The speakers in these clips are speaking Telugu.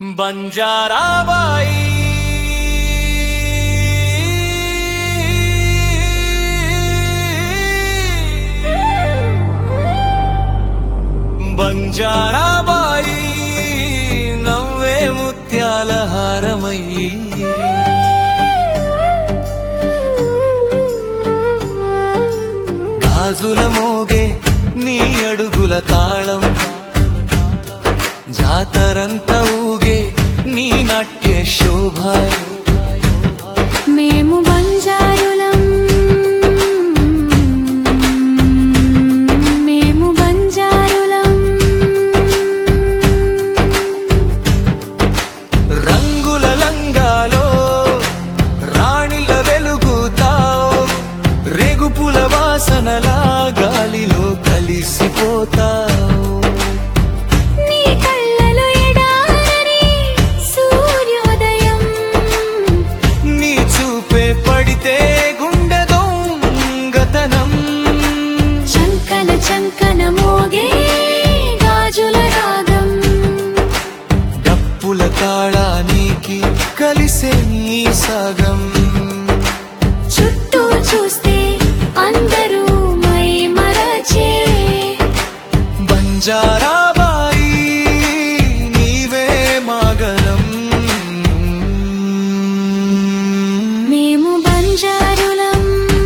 బంజారాబాయి బంజారాబాయి నవ్వే ముత్యాల హారమయ్యి గాజుల మోగే నీ అడుగుల తాళం జాతరంత ఊగే నీ నాట్య శోభ మేము బంజారులం మేము బంజారులం రంగుల లంగాలో రాణిల వెలుగుతావు రేగుపుల వాసనలా గాలిలో కలిసిపోతావు నీ కళ్ళలో ఎడారి సూర్యోదయం నీ చూపే పడితే గుండె దొంగతనం చంకన చంకన మోగే గాజుల రాగం డప్పుల తాళానికి కలిసే నీ సగం చుట్టూ చూస్తే అందరూ మై మరచే బంజారాబాయి నీవే మాగలం మేము బంజారులం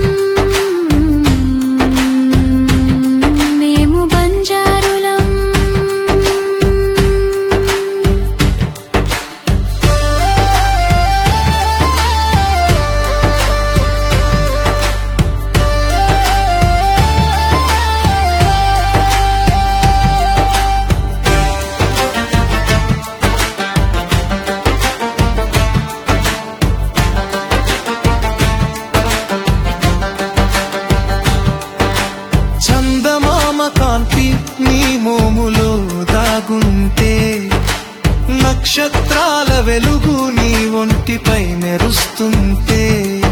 మేము బంజారులం చందమామ కాంతి నీ మోములో దాగుంటే నక్షత్రాల వెలుగు నీ ఒంటిపై మెరుస్తుంటే